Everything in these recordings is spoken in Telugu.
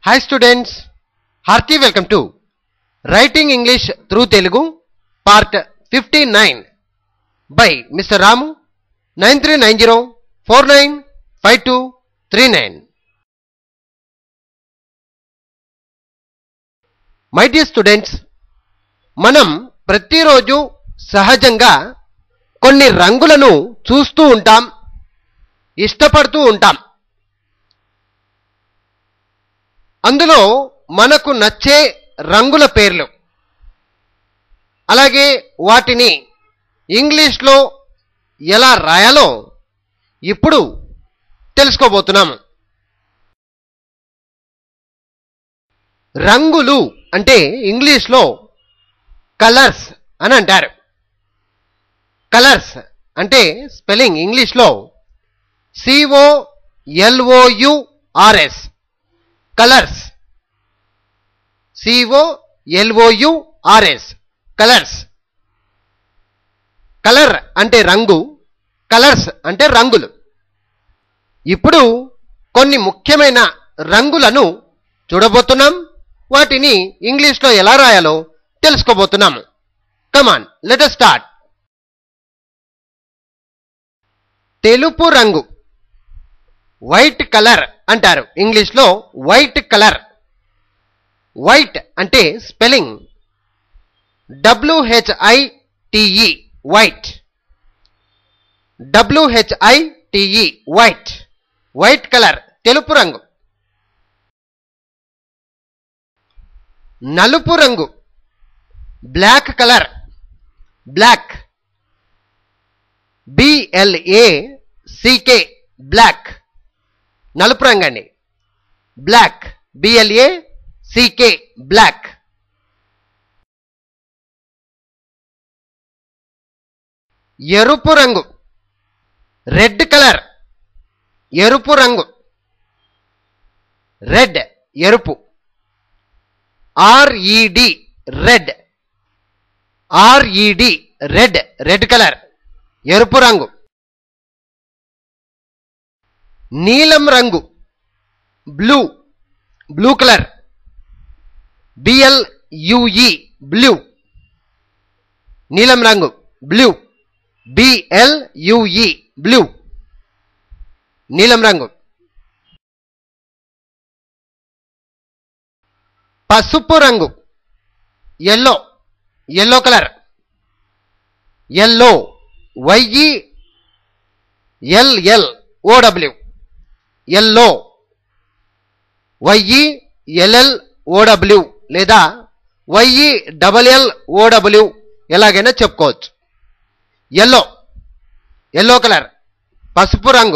Hi students, hearty welcome to Writing English through Telugu part 59 by Mr. Ramu 9390 495239. My dear students మనం ప్రతిరోజు సహజంగా కొన్ని రంగులను చూస్తూ ఉంటాం ఇష్టపడుతూ ఉంటాం అందులో మనకు నచ్చే రంగుల పేర్లు అలాగే వాటిని ఇంగ్లీష్లో ఎలా రాయాలో ఇప్పుడు తెలుసుకోబోతున్నాము రంగులు అంటే ఇంగ్లీష్లో కలర్స్ అని అంటారు కలర్స్ అంటే స్పెల్లింగ్ ఇంగ్లీష్లో C O L O U R S colours C O L O U R S colours colour అంటే రంగు కలర్స్ అంటే రంగులు ఇప్పుడు కొన్ని ముఖ్యమైన రంగులను చూడబోతున్నాం వాటిని ఇంగ్లీష్లో ఎలా రాయాలో తెలుసుకోబోతున్నాము కమాన్ లెట్ స్టార్ట్ తెలుపు రంగు వైట్ కలర్ అంటారు ఇంగ్లీష్లో వైట్ కలర్ వైట్ అంటే spelling W H I T E white W H I T E white white colour తెలుపు రంగు నలుపు రంగు black colour black B L A C K black నలుపు రంగు అండి బ్లాక్ బిఎల్ఏ సికే బ్లాక్ ఎరుపు రంగు రెడ్ కలర్ ఎరుపు రంగు రెడ్ ఎరుపు R E D red R E D red red colour ఎరుపు రంగు నీలం రంగు blue blue colour B L U E blue నీలం రంగు బ్లూ బిఎల్యుఈ బ్లూ నీలం రంగు పసుపు రంగు yellow yellow colour yellow Y E L L O W yellow Y E L L O W లేదా వైఈ డబల్ ఎల్ ఓడబ్ల్యూ ఎలాగైనా చెప్పుకోవచ్చు ఎల్లో ఎల్లో కలర్ పసుపు రంగు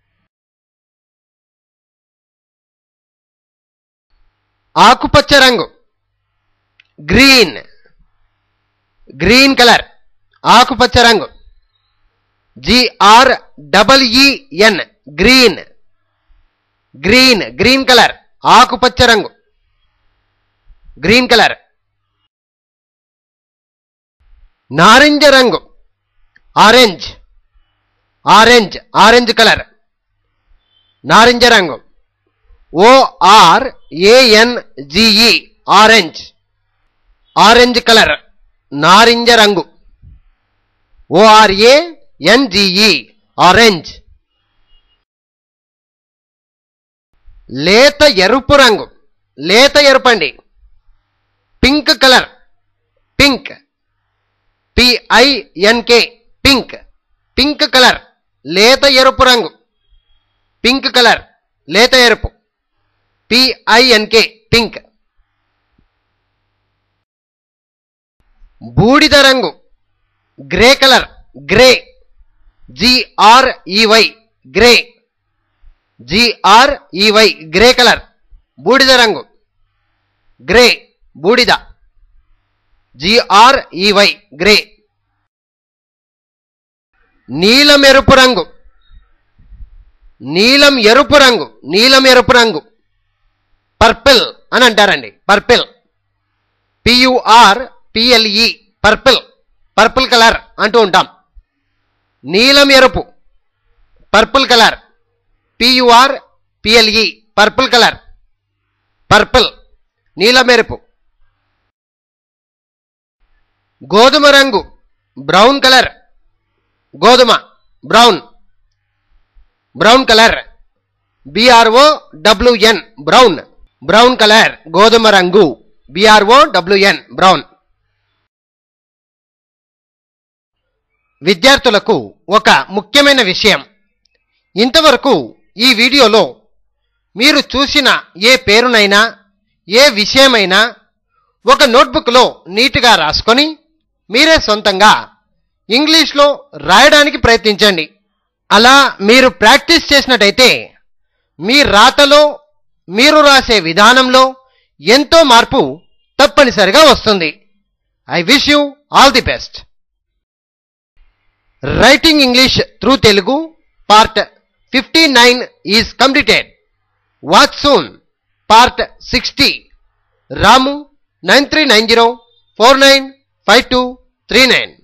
ఆకుపచ్చ రంగు గ్రీన్ గ్రీన్ కలర్ ఆకుపచ్చ రంగు G R double E N green green green colour ఆకుపచ్చ రంగు గ్రీన్ కలర్ నారింజ రంగు ఆరెంజ్ ఆరెంజ్ ఆరెంజ్ కలర్ నారింజ రంగు O R A N G E orange orange colour నారింజ రంగు ఓఆర్ఏ ఎన్జిఈ ఆరెంజ్ లేత ఎరుపు రంగు లేత ఎరుపు అండి pink colour pink P I N K pink pink colour లేత ఎరుపు రంగు పింక్ కలర్ లేత ఎరుపు పిఐఎన్కే పింక్ బూడిద రంగు grey colour grey G R E Y grey G R E Y grey colour బూడిద రంగు గ్రే బూడిద జిఆర్ఈవై గ్రే నీలం ఎరుపు రంగు నీలం ఎరుపు రంగు నీలం ఎరుపు రంగు పర్పిల్ అని అంటారండి purple P U R P L E purple purple colour అంటూ ఉంటాం నీలం ఎరుపు purple colour P U R P L E purple colour purple నీలమెరుపు గోధుమ రంగు బ్రౌన్ కలర్ గోధుమ brown brown colour B R O W N brown brown colour గోధుమ రంగు బిఆర్ఓ డబ్ల్యూఎన్ బ్రౌన్ విద్యార్థులకు ఒక ముఖ్యమైన విషయం ఇంతవరకు ఈ వీడియోలో మీరు చూసిన ఏ పేరునైనా ఏ విషయమైనా ఒక నోట్బుక్లో నీట్గా రాసుకొని మీరే సొంతంగా ఇంగ్లీష్లో రాయడానికి ప్రయత్నించండి అలా మీరు ప్రాక్టీస్ చేసినట్టయితే మీ రాతలో మీరు రాసే విధానంలో ఎంతో మార్పు తప్పనిసరిగా వస్తుంది I wish you all the best writing English through Telugu part fifty nine is completed watch soon part sixty Ramu nine three nine zero four nine five two three nine